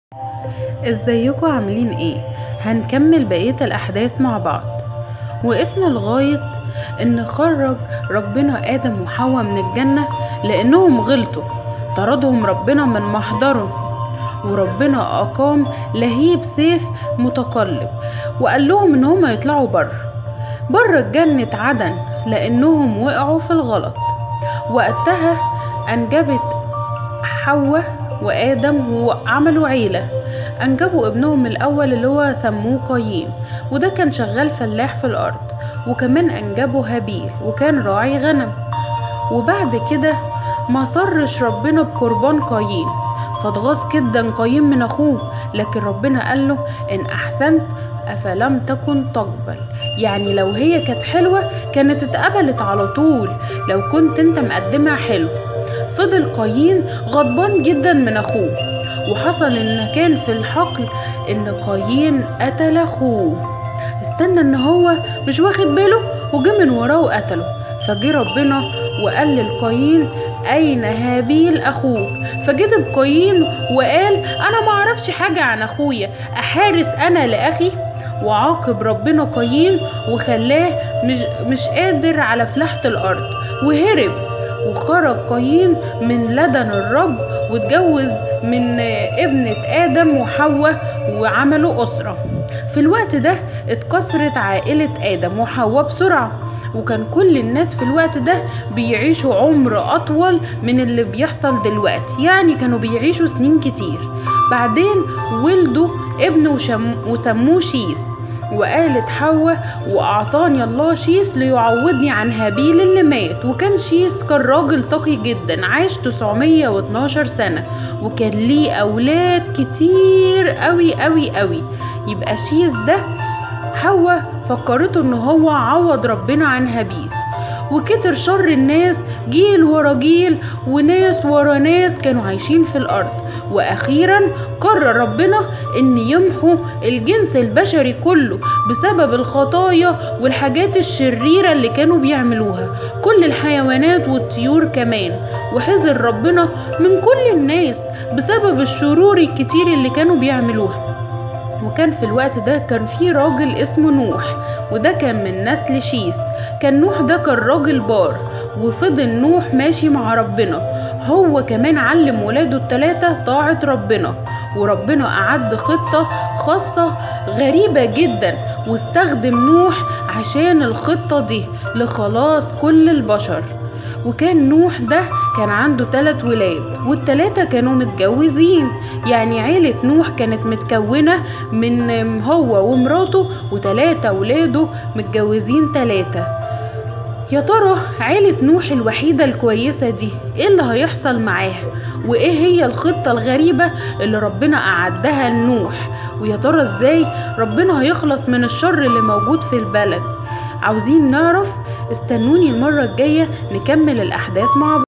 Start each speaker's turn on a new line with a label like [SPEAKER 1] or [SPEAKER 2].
[SPEAKER 1] ازيكم عاملين ايه هنكمل بقية الاحداث مع بعض وقفنا لغاية ان خرج ربنا ادم وحواء من الجنة لانهم غلطوا طردهم ربنا من محضره وربنا اقام لهيب سيف متقلب وقال لهم ان هم يطلعوا بره بره جنة عدن لانهم وقعوا في الغلط وقتها انجبت حواء وادم وعملوا عيله انجبوا ابنهم الاول اللي هو سموه قايين وده كان شغال فلاح في الارض وكمان انجبوا هابيل وكان راعي غنم وبعد كده ما صرش ربنا بقربان قايين فاتغاظ جدا قايين من اخوه لكن ربنا قال له ان احسنت افلم تكن تقبل يعني لو هي كانت حلوه كانت اتقبلت على طول لو كنت انت مقدمها حلو فضل قايين غضبان جدا من اخوه وحصل ان كان في الحقل ان قايين قتل اخوه استنى ان هو مش واخد باله وجه من وراه وقتله فجه ربنا وقال للقايين اين هابيل اخوك فجذب قايين وقال انا ما اعرفش حاجه عن اخويا احارس انا لاخي وعاقب ربنا قايين وخلاه مش, مش قادر على فلاحة الارض وهرب وخرج قايين من لدن الرب واتجوز من ابنة آدم وحواء وعملوا أسرة في الوقت ده اتكسرت عائلة آدم وحواء بسرعة وكان كل الناس في الوقت ده بيعيشوا عمر أطول من اللي بيحصل دلوقتي يعني كانوا بيعيشوا سنين كتير بعدين ولدوا ابن وشم وسموه شيس وقالت حواء وأعطاني الله شيس ليعوضني عن هابيل اللي مات وكان شيس كان راجل تقي جدا عاش 912 سنة وكان ليه أولاد كتير قوي قوي قوي يبقى شيس ده حواء فكرته ان هو عوض ربنا عن هابيل وكتر شر الناس جيل ورا جيل وناس ورا ناس كانوا عايشين في الارض واخيرا قرر ربنا ان يمحو الجنس البشري كله بسبب الخطايا والحاجات الشريرة اللي كانوا بيعملوها كل الحيوانات والطيور كمان وحذر ربنا من كل الناس بسبب الشرور الكتير اللي كانوا بيعملوها وكان في الوقت ده كان في راجل اسمه نوح وده كان من نسل شيس كان نوح ده كان راجل بار وفضل نوح ماشي مع ربنا هو كمان علم ولاده التلاتة طاعة ربنا وربنا أعد خطة خاصة غريبة جدا واستخدم نوح عشان الخطة دي لخلاص كل البشر وكان نوح ده كان عنده تلات ولاد والتلاتة كانوا متجوزين يعني عيلة نوح كانت متكونة من هو ومراته وتلاتة ولاده متجوزين تلاتة يا ترى عيلة نوح الوحيدة الكويسة دي ايه اللي هيحصل معاها وايه هي الخطة الغريبة اللي ربنا أعدها لنوح ويا ترى ازاي ربنا هيخلص من الشر اللي موجود في البلد عاوزين نعرف استنوني المرة الجاية نكمل الأحداث مع بعض